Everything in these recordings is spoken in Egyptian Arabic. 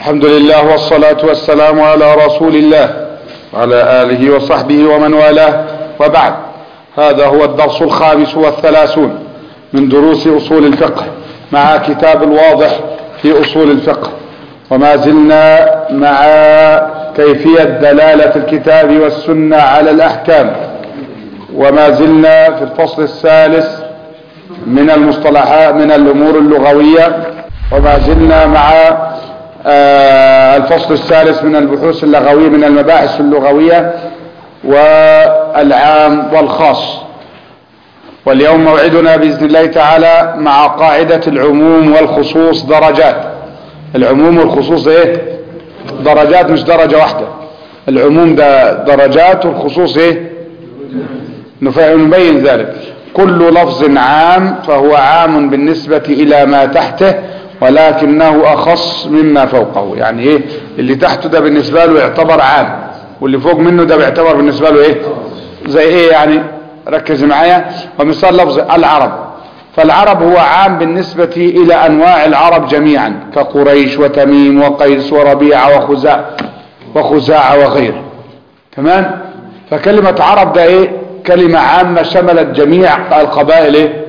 الحمد لله والصلاة والسلام على رسول الله وعلى آله وصحبه ومن والاه وبعد هذا هو الدرس الخامس والثلاثون من دروس أصول الفقه مع كتاب الواضح في أصول الفقه وما زلنا مع كيفية دلالة الكتاب والسنة على الأحكام وما زلنا في الفصل الثالث من المصطلحات من الأمور اللغوية وما زلنا مع آه الفصل الثالث من البحوث اللغوية من المباحث اللغوية والعام والخاص واليوم موعدنا بإذن الله تعالى مع قاعدة العموم والخصوص درجات العموم والخصوص ايه درجات مش درجة واحدة العموم ده درجات والخصوص ايه نبين ذلك كل لفظ عام فهو عام بالنسبة إلى ما تحته ولكنه أخص مما فوقه يعني إيه اللي تحته ده بالنسبة له يعتبر عام واللي فوق منه ده بيعتبر بالنسبة له إيه زي إيه يعني ركز معايا ومثال لفظ العرب فالعرب هو عام بالنسبة إلى أنواع العرب جميعا كقريش وتميم وقيس وربيعة وخزاع وخزاعة وغيره تمام فكلمة عرب ده إيه كلمة عامة شملت جميع القبائل إيه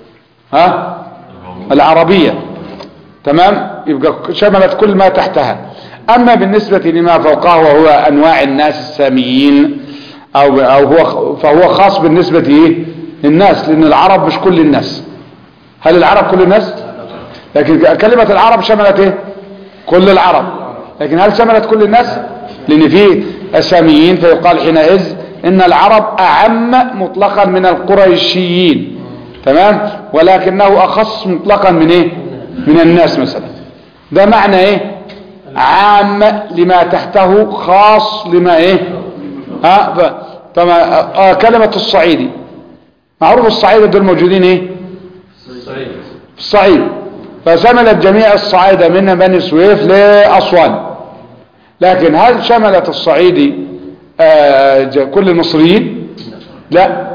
ها العربية تمام يبقى شملت كل ما تحتها أما بالنسبة لما فوقه وهو أنواع الناس الساميين أو, أو هو فهو خاص بالنسبة إيه للناس لأن العرب مش كل الناس هل العرب كل الناس لكن كلمة العرب شملت إيه كل العرب لكن هل شملت كل الناس لأن في الساميين فيقال حينئذ إن العرب أعم مطلقا من القريشيين تمام ولكنه أخص مطلقا من إيه من الناس مثلا ده معنى إيه عام لما تحته خاص لما إيه ها ف... طبعا آه كلمة الصعيدي معروف الصعيدة دول موجودين إيه الصعيد في الصعيد فشملت جميع الصعايدة من بني سويف لأسوان لكن هل شملت الصعيدي آه كل المصريين لا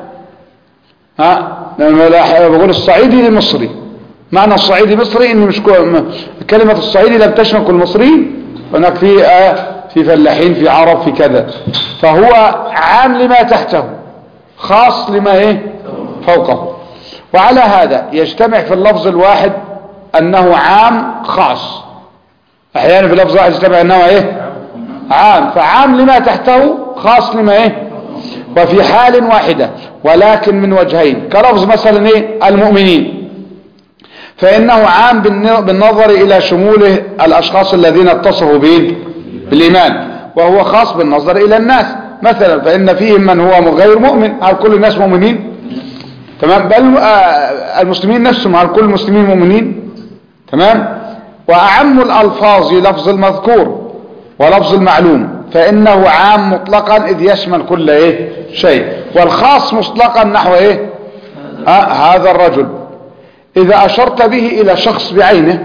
ها لما بقول الصعيدي لمصري معنى الصعيدي مصري انه مش كو... كلمة الصعيدي لم تشمل كل مصريين هناك في آه في فلاحين في عرب في كذا فهو عام لما تحته خاص لما ايه فوقه وعلى هذا يجتمع في اللفظ الواحد انه عام خاص احيانا في اللفظ الواحد يجتمع انه ايه عام فعام لما تحته خاص لما ايه وفي حال واحدة ولكن من وجهين كلفظ مثلا ايه المؤمنين فإنه عام بالنظر إلى شموله الأشخاص الذين اتصفوا به بالإيمان وهو خاص بالنظر إلى الناس مثلا فإن فيهم من هو غير مؤمن هل كل الناس مؤمنين تمام بل المسلمين نفسهم هل كل المسلمين مؤمنين تمام وأعم الألفاظ لفظ المذكور ولفظ المعلوم فإنه عام مطلقا إذ يشمل كل إيه شيء والخاص مطلقا نحو إيه آه هذا الرجل إذا أشرت به إلى شخص بعينه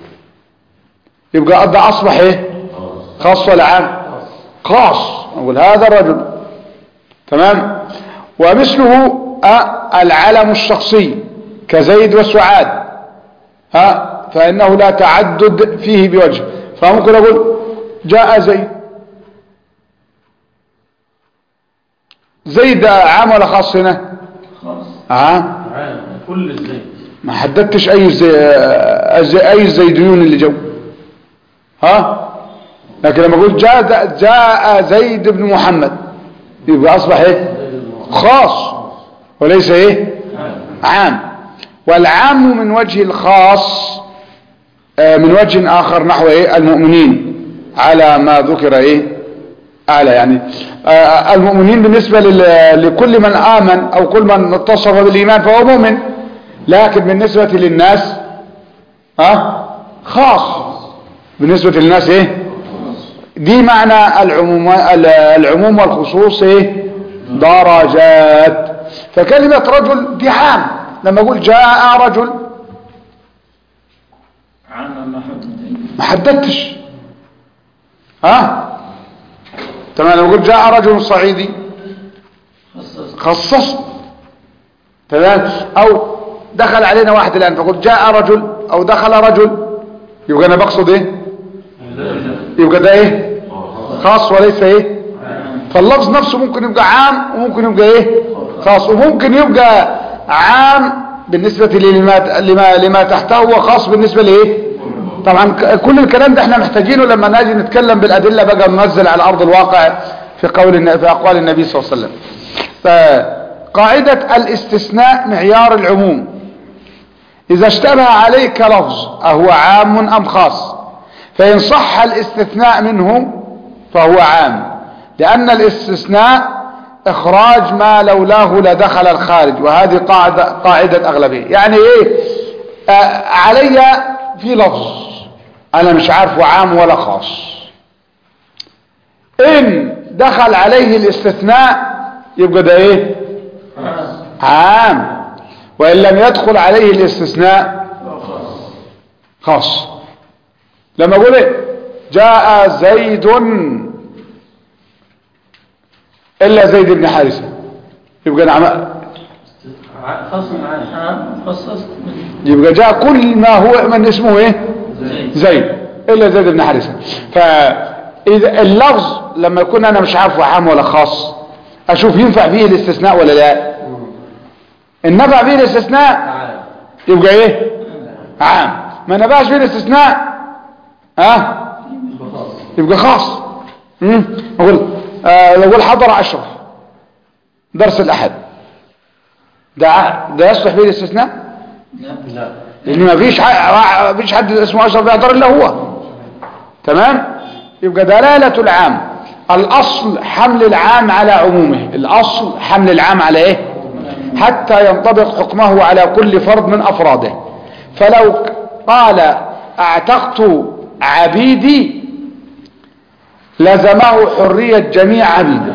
يبقى قد أصبح إيه خاص ولا عام خاص أقول هذا الرجل تمام ومثله آه العلم الشخصي كزيد وسعاد ها فإنه لا تعدد فيه بوجه فممكن أقول جاء زيد زيد عام ولا خاص هنا خاص ها عام كل الزيت ما حددتش اي زي... اي الزيديون اللي جو ها لكن لما اقول جاء جاء زيد بن محمد يبقى اصبح ايه خاص وليس ايه عام والعام من وجه الخاص آه من وجه اخر نحو ايه المؤمنين على ما ذكر ايه اعلى يعني آه المؤمنين بالنسبة لكل من امن او كل من اتصف بالايمان فهو مؤمن لكن بالنسبة للناس ها خاص بالنسبة للناس ايه دي معنى العموم العموم والخصوص ايه درجات فكلمة رجل دي عام لما اقول جاء رجل عام ما حد ما حددتش ها تمام لما اقول جاء رجل صعيدي خصص خصصت تمام او دخل علينا واحد الان فقلت جاء رجل او دخل رجل يبقى انا بقصد ايه يبقى ده ايه خاص وليس ايه فاللفظ نفسه ممكن يبقى عام وممكن يبقى ايه خاص وممكن يبقى عام بالنسبة لما, لما, لما تحته وخاص بالنسبة لايه طبعا ك- كل الكلام ده احنا محتاجينه لما نجي نتكلم بالأدلة بقى ننزل على أرض الواقع في قول الن- في أقوال النبي صلى الله عليه وسلم فقاعدة الاستثناء معيار العموم إذا اشتبه عليك لفظ أهو عام أم خاص فإن صح الاستثناء منه فهو عام لأن الاستثناء إخراج ما لولاه لدخل الخارج وهذه قاعدة, قاعدة أغلبية يعني إيه آه علي في لفظ أنا مش عارفه عام ولا خاص إن دخل عليه الاستثناء يبقى ده إيه عام وإن لم يدخل عليه الاستثناء خاص لما أقول إيه جاء زيد إلا زيد بن حارثة يبقى نعم خاص عن عام خصص يبقى جاء كل ما هو من اسمه إيه زي زيد إلا زيد بن حارثة فإذا اللفظ لما يكون أنا مش عارفه عام ولا خاص أشوف ينفع فيه الاستثناء ولا لا إن نفع فيه الاستثناء يبقى إيه عام ما نفعش فيه الاستثناء ها يبقى خاص امم اقول آه لو قول حضر اشرف درس الاحد ده ع- ده يصلح فيه الاستثناء لا لان ما فيش ح- ما فيش حد اسمه اشرف يحضر الا هو تمام يبقى دلاله العام الاصل حمل العام على عمومه الاصل حمل العام على ايه حتى ينطبق حكمه على كل فرد من افراده فلو قال اعتقت عبيدي لزمه حرية جميع عبيده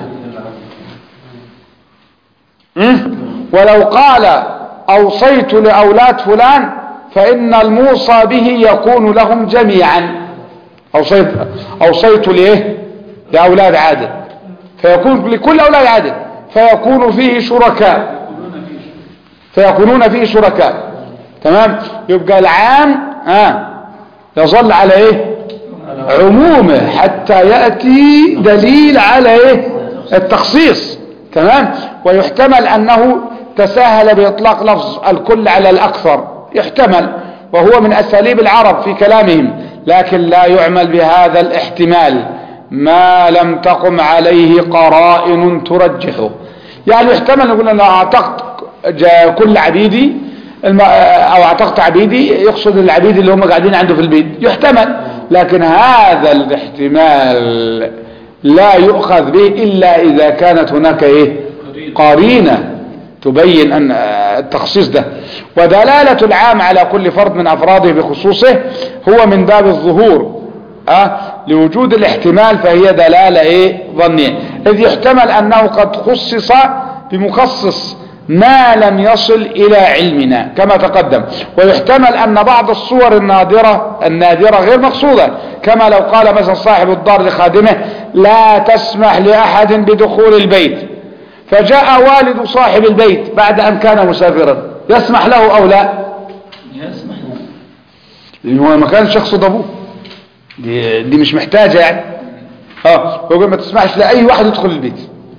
م? ولو قال أوصيت لأولاد فلان فإن الموصى به يكون لهم جميعا أوصيت, أوصيت لإيه لأولاد عادل فيكون لكل أولاد عادل فيكون فيه شركاء فيكونون فيه شركاء تمام يبقى العام آه يظل على ايه عمومه حتى يأتي دليل على ايه التخصيص تمام ويحتمل انه تساهل باطلاق لفظ الكل على الاكثر يحتمل وهو من اساليب العرب في كلامهم لكن لا يعمل بهذا الاحتمال ما لم تقم عليه قرائن ترجحه يعني يحتمل نقول انا اعتقد جا- كل عبيدي الم- او اعتقد عبيدي يقصد العبيد اللي هم قاعدين عنده في البيت يحتمل لكن هذا الاحتمال لا يؤخذ به الا اذا كانت هناك ايه قرينه تبين ان آه، التخصيص ده ودلالة العام على كل فرد من افراده بخصوصه هو من باب الظهور أه؟ لوجود الاحتمال فهي دلالة ايه ظنية اذ يحتمل انه قد خصص بمخصص ما لم يصل الى علمنا كما تقدم ويحتمل ان بعض الصور النادرة النادرة غير مقصودة كما لو قال مثلا صاحب الدار لخادمه لا تسمح لاحد بدخول البيت فجاء والد صاحب البيت بعد ان كان مسافرا يسمح له او لا يسمح لان هو ما كانش يقصد ابوه دي, دي مش محتاجة يعني اه هو ما تسمحش لأي واحد يدخل البيت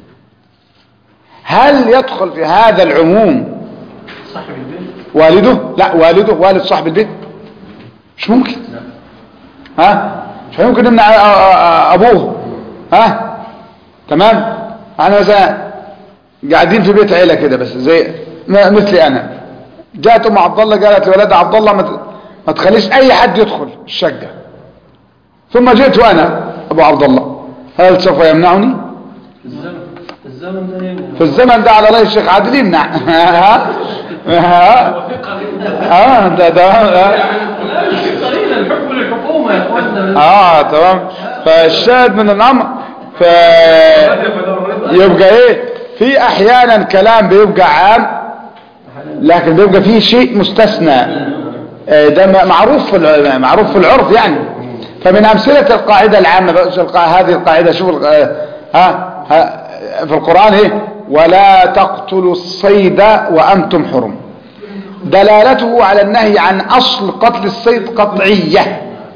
هل يدخل في هذا العموم صاحب البيت والده لا والده والد صاحب البيت مش ممكن ها مش ممكن ان ابوه ها تمام انا مثلا قاعدين في بيت عيله كده بس زي م- مثلي انا جاءت ام عبد الله قالت لولدها عبد الله ما ت- ما تخليش اي حد يدخل الشقه ثم جئت انا ابو عبد الله هل سوف يمنعني الزمن الزمن ده يمنع في الزمن ده على رأي الشيخ عادل يمنع ها ها اه ده ده آه. لا مش قليلا الحكم للحكومة يا اخوانا اه تمام فالشاهد من الامر ف يبقى ايه في احيانا كلام بيبقى عام لكن بيبقى فيه شيء مستثنى آه، ده م- معروف في الع- معروف في العرف يعني فمن امثله القاعده العامه بقى، الق- هذه القاعده شوف الق- آه، ها ها في القران ايه ولا تقتلوا الصيد وانتم حرم دلالته على النهي عن اصل قتل الصيد قطعيه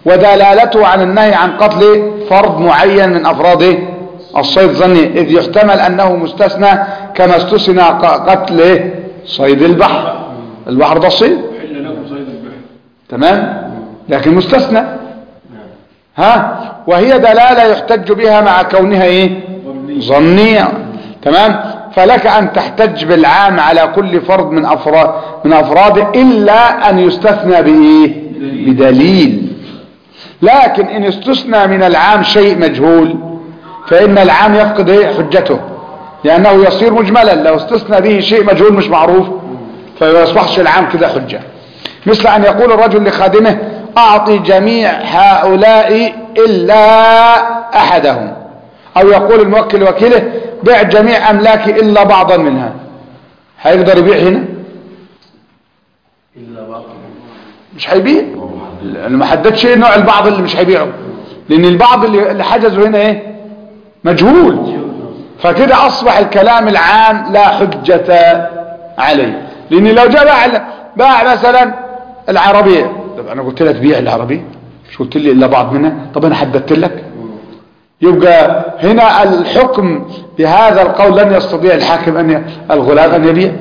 ودلالته عن النهي عن قتل فرد معين من أفراد الصيد ظني إذ يحتمل أنه مستثنى كما استثنى ق- قتل صيد البحر البحر ده صيد حل لكم صيد البحر تمام لكن مستثنى ها وهي دلالة يحتج بها مع كونها ايه ظنية تمام فلك ان تحتج بالعام على كل فرد من افراد من افراده الا ان يستثنى بايه بدليل لكن ان استثنى من العام شيء مجهول فان العام يفقد ايه حجته لانه يصير مجملا لو استثنى به شيء مجهول مش معروف فما يصبحش العام كده حجة مثل ان يقول الرجل لخادمه اعطي جميع هؤلاء الا احدهم او يقول الموكل لوكيله بيع جميع املاكي الا بعضا منها هيقدر يبيع هنا إلا بعض مش هيبيع لانه ما حددش ايه نوع البعض اللي مش هيبيعه لان البعض اللي اللي حجزه هنا ايه مجهول فكده اصبح الكلام العام لا حجة عليه لان لو جاء باع باع مثلا العربية طب انا قلت لك بيع العربية مش قلت لي الا بعض منها طب انا حددت لك يبقى هنا الحكم بهذا القول لن يستطيع الحاكم ان ي- الغلام ان يبيع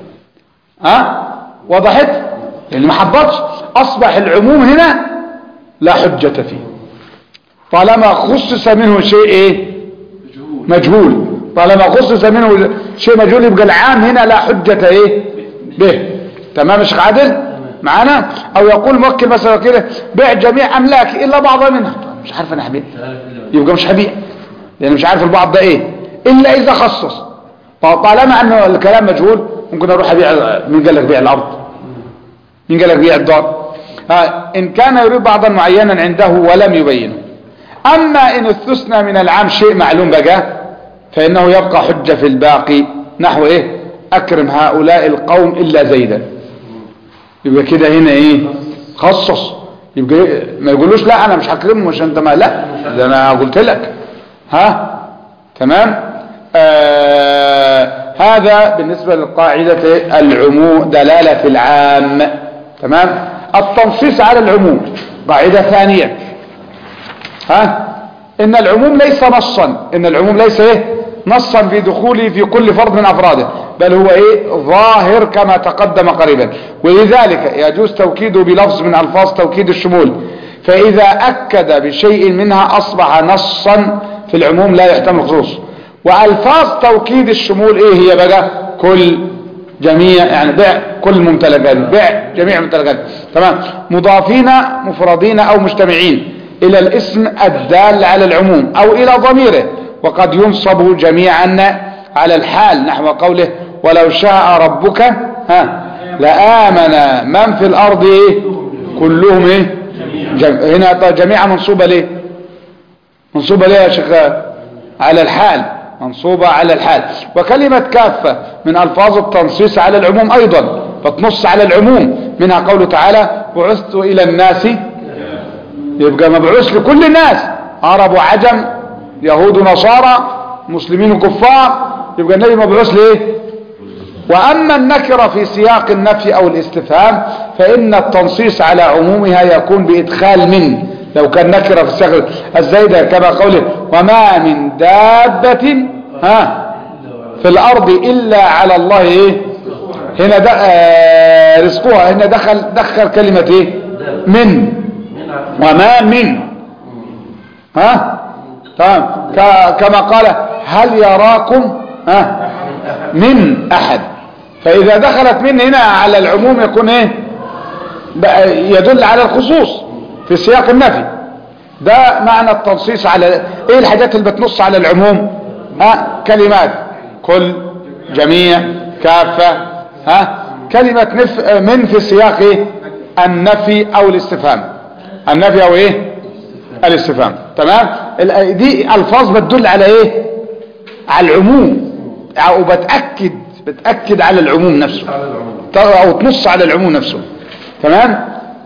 ها وضحت يعني ما حبطش اصبح العموم هنا لا حجة فيه طالما خصص منه شيء ايه مجهول طالما خصص منه شيء مجهول يبقى العام هنا لا حجة ايه به تمام مش عادل معانا او يقول موكل مثلا كده بيع جميع املاكي الا بعض منها مش عارف انا هبيع يبقى مش هبيع لان مش عارف البعض ده ايه الا اذا خصص طالما انه الكلام مجهول ممكن اروح ابيع مين قال لك بيع الارض مين قال لك بيع الدار ها ان كان يريد بعضا معينا عنده ولم يبينه اما ان استثنى من العام شيء معلوم بقى فانه يبقى حجة في الباقي نحو ايه اكرم هؤلاء القوم الا زيدا يبقى كده هنا ايه خصص يبقى إيه؟ ما يقولوش لا انا مش هكرمه مش انت ما لا ده انا قلت لك ها تمام آه هذا بالنسبة للقاعدة العموم دلالة العام تمام التنصيص على العموم قاعدة ثانية ها ان العموم ليس نصا ان العموم ليس ايه نصا في دخوله في كل فرد من افراده بل هو ايه ظاهر كما تقدم قريبا ولذلك يجوز توكيده بلفظ من الفاظ توكيد الشمول فاذا اكد بشيء منها اصبح نصا في العموم لا يحتمل الخصوص والفاظ توكيد الشمول ايه هي بقى كل جميع يعني بيع كل ممتلكات بيع جميع الممتلكات تمام مضافين مفردين او مجتمعين الى الاسم الدال على العموم او الى ضميره وقد ينصب جميعا على الحال نحو قوله ولو شاء ربك ها لآمن من في الارض ايه كلهم ايه جم... هنا جميعا منصوبة ليه منصوبة ليه يا شيخ على الحال منصوبة على الحال وكلمة كافة من ألفاظ التنصيص على العموم أيضا فتنص على العموم منها قوله تعالى بعثت إلى الناس يبقى مبعوث لكل الناس عرب وعجم يهود ونصارى مسلمين وكفار يبقى النبي مبعوث ليه وأما النكرة في سياق النفي أو الاستفهام فإن التنصيص على عمومها يكون بإدخال من لو كان نكرة في سياق الزايدة كما قوله وما من دابة ها في الأرض إلا على الله إيه هنا ده آه رزقها هنا دخل دخل كلمة إيه من وما من ها تمام كما قال هل يراكم ها من احد فاذا دخلت من هنا على العموم يكون ايه يدل على الخصوص في سياق النفي ده معنى التنصيص على ايه الحاجات اللي بتنص على العموم ها كلمات كل جميع كافة ها كلمة نف من في سياق ايه النفي او الاستفهام النفي او ايه الاستفهام تمام دي الفاظ بتدل على ايه على العموم او بتاكد بتاكد على العموم نفسه او تنص على العموم نفسه تمام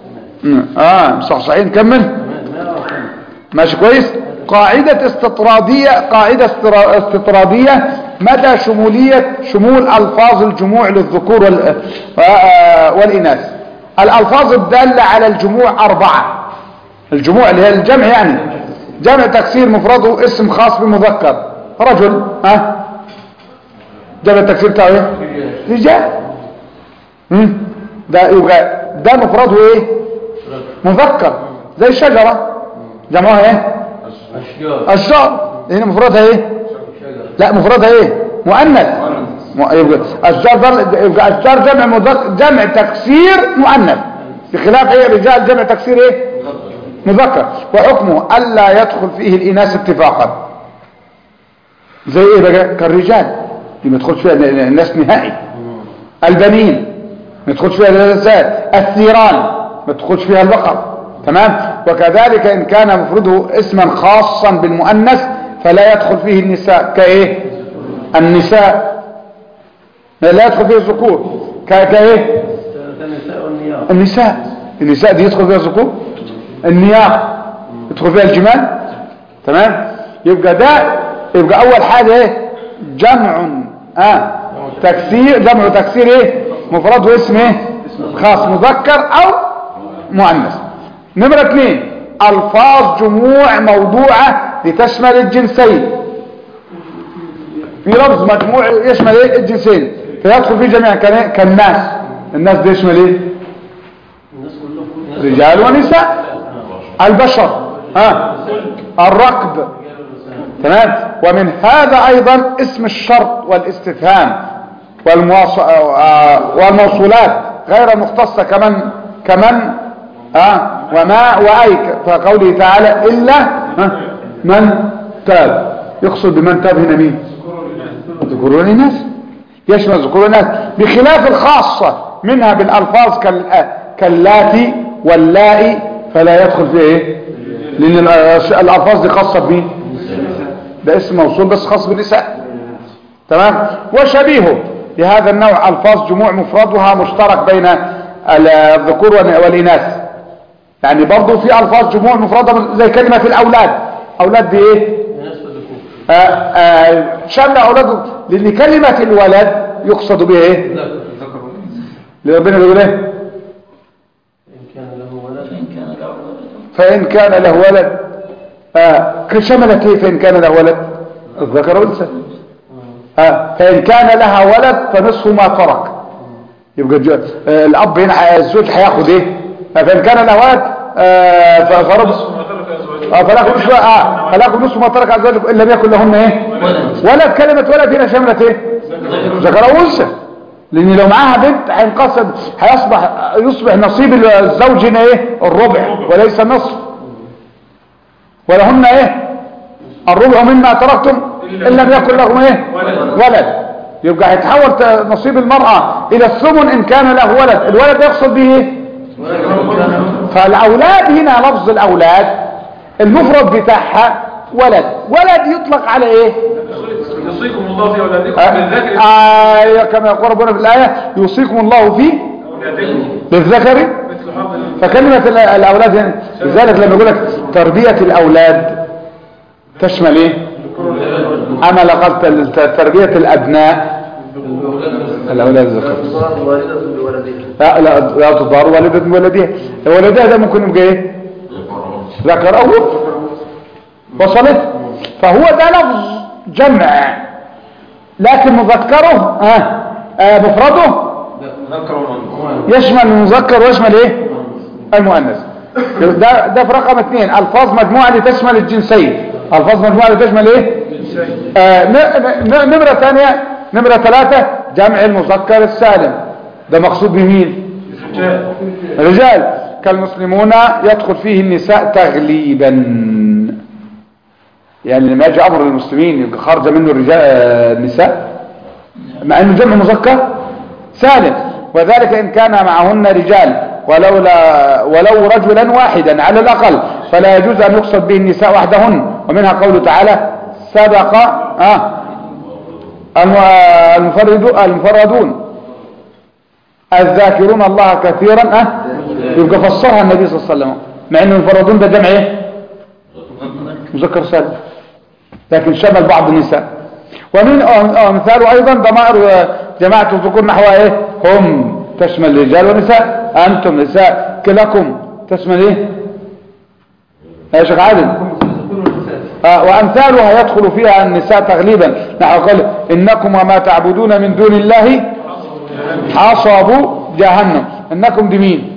اه صح صحيح نكمل ماشي كويس قاعدة استطرادية قاعدة استطرادية مدى شمولية شمول الفاظ الجموع للذكور والاناث الالفاظ الدالة على الجموع اربعة الجموع اللي هي الجمع يعني جمع تكسير مفرده اسم خاص بمذكر رجل ها جمع التكسير بتاعه ايه رجال مم. ده يبقى ده مفرده ايه مذكر زي الشجرة جمعها ايه أشجار الشجر هنا مفردها ايه لا مفردها ايه مؤنث م- يبقى الشجر ده- يبقى الشجر جمع مذكر جمع تكسير مؤنث بخلاف ايه الرجال جمع تكسير ايه مذكر وحكمه الا يدخل فيه الاناث اتفاقا زي ايه بقى كالرجال دي ما يدخلش فيها ال- الناس نهائي البنين ما يدخلش فيها النساء الثيران ما يدخلش فيها البقر تمام وكذلك ان كان مفرده اسما خاصا بالمؤنث فلا يدخل فيه النساء كايه النساء لا يدخل فيه الذكور ك- كايه النساء والنيار النساء النساء دي يدخل فيها الذكور النياق يدخل فيها الجمال تمام يبقى ده يبقى اول حاجه ايه جمع اه تكسير جمع تكسير ايه مفرده اسم ايه خاص مذكر او مؤنث نمرة اثنين الفاظ جموع موضوعة لتشمل الجنسين في لفظ مجموع يشمل ايه الجنسين فيدخل فيه جميع كان إيه؟ كالناس الناس ده يشمل ايه الناس كلهم رجال ونساء البشر ها الركب تمام ومن هذا ايضا اسم الشرط والاستفهام والمواص... آه، والموصولات غير مختصة كمن كمن ها وما واي فقوله تعالى الا ها من تاب يقصد بمن تاب هنا مين ذكور الناس يشمل ذكور الناس بخلاف الخاصة منها بالألفاظ كال- كاللاتي واللائي فلا يدخل فيه ايه لأن الأ- الألفاظ دي خاصة بمين ده اسم موصول بس خاص بالنساء تمام وشبيهه لهذا النوع ألفاظ جموع مفردها مشترك بين ال- الذكور والن- والإناث يعني برضو في ألفاظ جموع مفردة زي كلمة الأولاد أولاد دي ايه الناس والذكور آه، آه، شمل أولاده لأن كلمة الولد يقصد بها إيه ذكر ذكر اللي ربنا بيقول إيه إن كان له ولد إن كان له ولد فإن كان له ولد آه، كل شملت إيه فإن كان له ولد الذكر والأنثى آه، فإن كان لها ولد فنصف ما ترك يبقى جو- آه، الأب هنا ح- الزوج هياخد إيه آه، فإن كان له ولد آه، ف- فرب آه، فلاكم نصف آه، فلاكم نصف ما ترك أزواجكم إن لم يكن لهن إيه ولد ولد كلمة ولد هنا شملت ايه ذكر او انثى لان لو معاها بنت هينقصد هيصبح يصبح نصيب الزوج هنا ايه الربع وليس النصف ولهن ايه الربع مما تركتم ان لم يكن لهم ايه ولد يبقى هيتحول ت- نصيب المرأة الى الثمن ان كان له ولد الولد يقصد به ايه فالاولاد هنا لفظ الاولاد المفرد بتاعها ولد ولد يطلق على ايه يوصيكم الله في اولادكم آه بالذكر آية كما يقول ربنا في الآية يوصيكم الله في اولادكم للذكر مثل حظ فكلمة ال- الأولاد هنا لذلك لما يقول لك تربية الأولاد تشمل إيه أنا لقد ال- تربية الأبناء الأولاد ذكر والدة بولدها لا لا لا تضار والدة بولدها ولدها ده ممكن يبقى إيه ذكر أو أنثى وصلت فهو ده لفظ جمع لكن مذكره آه آه مفرده ذكر ومؤنث يشمل المذكر ويشمل ايه المؤنث ده ده في رقم اثنين الفاظ مجموعه لتشمل الجنسين الفاظ مجموعه لتشمل ايه آه ن- ن- نمره ثانيه نمره ثلاثه جمع المذكر السالم ده مقصود بمين رجال كالمسلمون يدخل فيه النساء تغليبا يعني لما يجي امر المسلمين يبقى خارج منه الرجال آه، النساء مع انه جمع مذكر سالم وذلك ان كان معهن رجال ولولا ولو رجلا واحدا على الاقل فلا يجوز ان يقصد به النساء وحدهن ومنها قوله تعالى سبق آه الم- المفرد المفردون الذاكرون الله كثيرا أه يبقى فسرها النبي صلى الله عليه وسلم مع ان المفردون ده جمع ايه مذكر سالم لكن شمل بعض النساء ومن آه، مثاله ايضا ضمائر آه، جماعه الذكور نحو ايه هم تشمل رجال ونساء انتم نساء كلكم تشمل ايه يا شيخ عادل آه وأمثالها يدخل فيها النساء تغليبا نحو قال إنكم وما تعبدون من دون الله حصب جهنم إنكم دي مين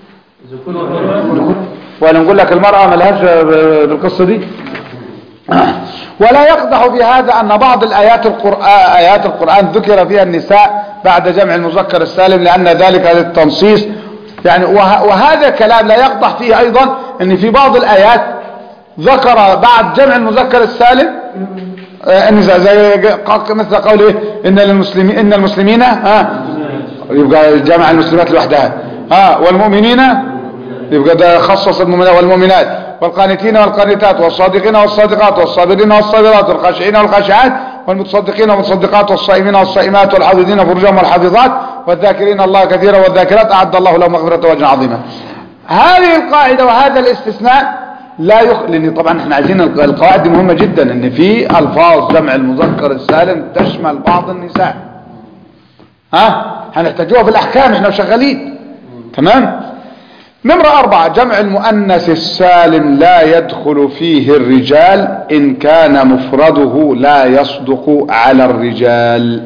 ولا نقول لك المرأة ملهاش بالقصة دي ولا يقدح في هذا أن بعض الآيات القرآن, آيات القرآن ذكر فيها النساء بعد جمع المذكر السالم لأن ذلك للتنصيص يعني وه وهذا كلام لا يقدح فيه أيضا أن في بعض الآيات ذكر بعد جمع المذكر السالم آه، النساء زي مثل قوله إن للمسلمين إن المسلمين ها يبقى جمع المسلمات لوحدها ها والمؤمنين يبقى ده خصص المؤمنات والمؤمنات والقانتين والقانتات والصادقين والصادقات والصابرين والصابرات والخاشعين والخاشعات والمتصدقين والمتصدقات والصائمين والصائمات والحافظين فرجهم والحافظات والذاكرين الله كثيرا والذاكرات أعد الله لهم مغفرة وأجر عظيما هذه القاعدة وهذا الاستثناء لا يخ... لأن طبعا احنا عايزين القواعد دي مهمة جدا ان في الفاظ جمع المذكر السالم تشمل بعض النساء ها هنحتاجوها في الاحكام احنا شغالين تمام نمرة أربعة جمع المؤنث السالم لا يدخل فيه الرجال إن كان مفرده لا يصدق على الرجال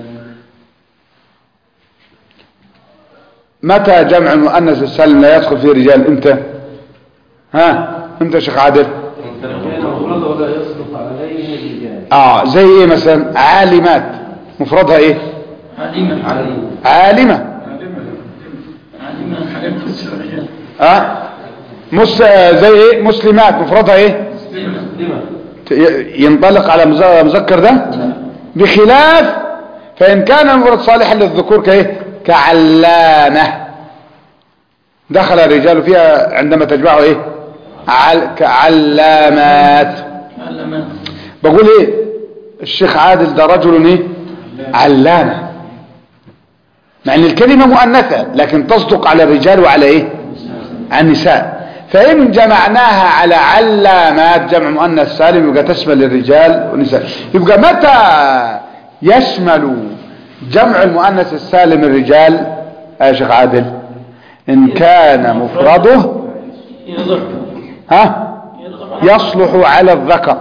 متى جمع المؤنث السالم لا يدخل فيه الرجال انت ها انت يا شيخ عادل ولا يصدق عليه الرجال اه زي ايه مثلا عالمات مفردها ايه عليما عليما عالمة عليما اه مس زي ايه مسلمات مفردها ايه لما ت- ينطلق على مز- مذكر ده بخلاف فإن كان المفرد صالحا للذكور كايه كعلامة دخل الرجال فيها عندما تجمعه ايه عل... كعلامات علما بقول ايه الشيخ عادل ده رجل ايه علامة مع ان الكلمة مؤنثة لكن تصدق على الرجال وعلى ايه على النساء فإن جمعناها على علامات جمع مؤنث سالم يبقى تشمل الرجال والنساء يبقى متى يشمل جمع المؤنث السالم الرجال يا شيخ عادل إن كان مفرده يضر ها يصلح على الذكر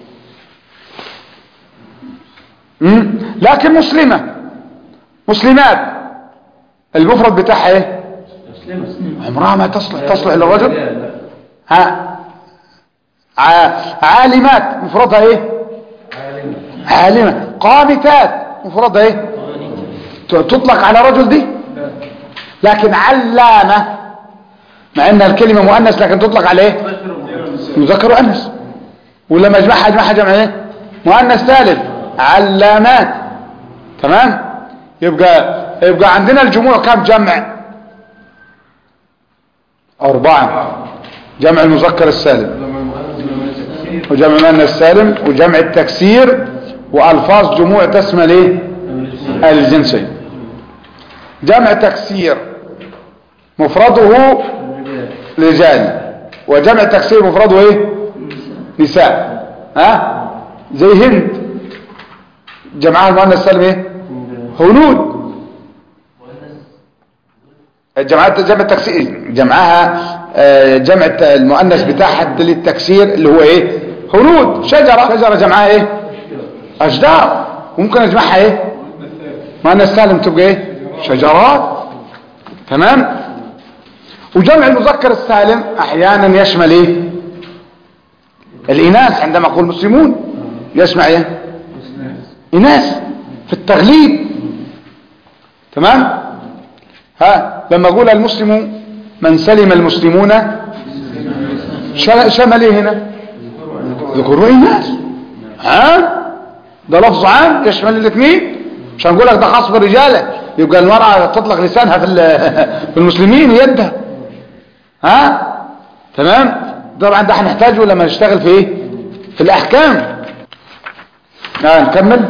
مم؟ لكن مسلمة مسلمات المفرد بتاعها ايه عمرها ما تصلح تصلح للرجل ها ع- عالمات مفردها ايه عالمة قانتات مفردها ايه ت- تطلق على رجل دي لكن علامة مع ان الكلمة مؤنث لكن تطلق على ايه مذكر وانث ولما اجمعها اجمعها جمع ايه مؤنث ثالث علامات تمام يبقى يبقى عندنا الجموع كم جمع أربعة جمع المذكر السالم وجمع المؤنث السالم وجمع التكسير وألفاظ جموع تشمل ايه الجنسين جمع تكسير مفرده رجال وجمع تكسير مفرده ايه نساء ها زي هند جمعها المؤنث السالم ايه هنود جمعات جمع التكسير جمعها آه، جمع الت- المؤنث بتاعها للتكسير اللي هو ايه هنود شجرة شجرة جمعها ايه اشجار ممكن اجمعها ايه مؤنث سالم تبقى ايه شجرات تمام وجمع المذكر السالم احيانا يشمل ايه الاناث عندما اقول مسلمون يشمل ايه اناث في التغليب تمام ها لما اقول المسلم من سلم المسلمون شل- شمل ايه هنا ذكور واناث ها ده لفظ عام يشمل الاثنين مش هنقول لك ده خاص بالرجاله يبقى المرأة تطلق لسانها في ال- في المسلمين يدها ها تمام طبعا ده هنحتاجه لما نشتغل في ايه في الاحكام ها نكمل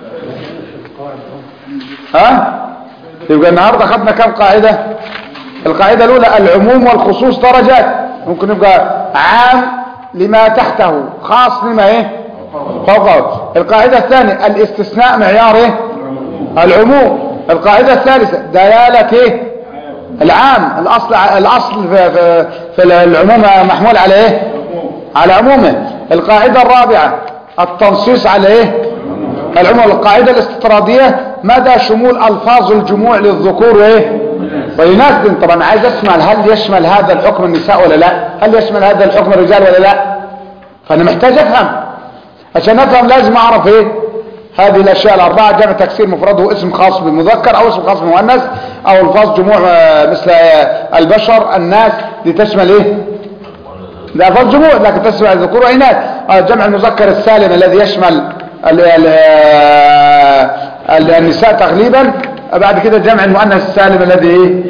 ها يبقى النهارده خدنا كام قاعده القاعده الاولى العموم والخصوص درجات ممكن يبقى عام لما تحته خاص لما ايه فوقه القاعده الثانيه الاستثناء معيار ايه العموم القاعده الثالثه دلاله ايه العام الاصل الاصل في, في, في العموم محمول على ايه على عمومه القاعدة الرابعة التنصيص على ايه العموم القاعدة الاستطرادية مدى شمول الفاظ الجموع للذكور وايه ويناس طبعا عايز اسمع هل يشمل هذا الحكم النساء ولا لا هل يشمل هذا الحكم الرجال ولا لا فانا محتاج افهم عشان افهم لازم اعرف ايه هذه الاشياء الاربعه جمع تكسير مفرده اسم خاص بالمذكر او اسم خاص بالمؤنث او الفاظ جموع آه، مثل آه، البشر الناس دي تشمل ايه ده الفاظ جموع لكن تشمل الذكور واناث آه، جمع المذكر السالم الذي يشمل ال- ال- آه، ال- النساء تغليبا بعد كده جمع المؤنث السالم الذي ايه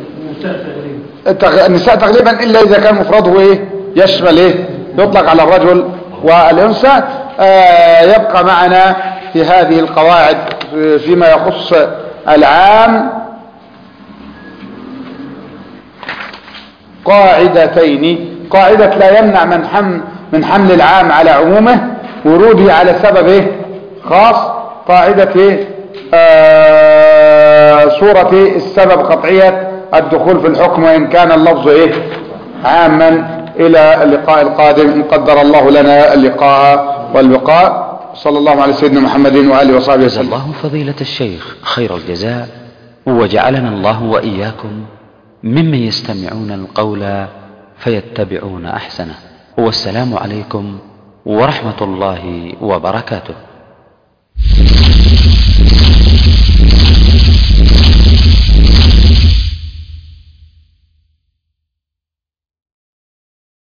التغ- النساء تغليبا الا اذا كان مفرده ايه يشمل ايه يطلق على الرجل والانثى آه يبقى معنا في هذه القواعد في- فيما يخص العام قاعدتين قاعدة لا يمنع من حمل من حمل العام على عمومه وروده على سبب ايه خاص قاعدة ايه آه صورة إيه؟ السبب قطعية الدخول في الحكم وإن كان اللفظ ايه عاما إلى اللقاء القادم إن قدر الله لنا اللقاء والبقاء صلى الله على سيدنا محمد وآله وصحبه جزا وسلم الله فضيلة الشيخ خير الجزاء وجعلنا الله وإياكم ممن يستمعون القول فيتبعون أحسنه والسلام عليكم ورحمة الله وبركاته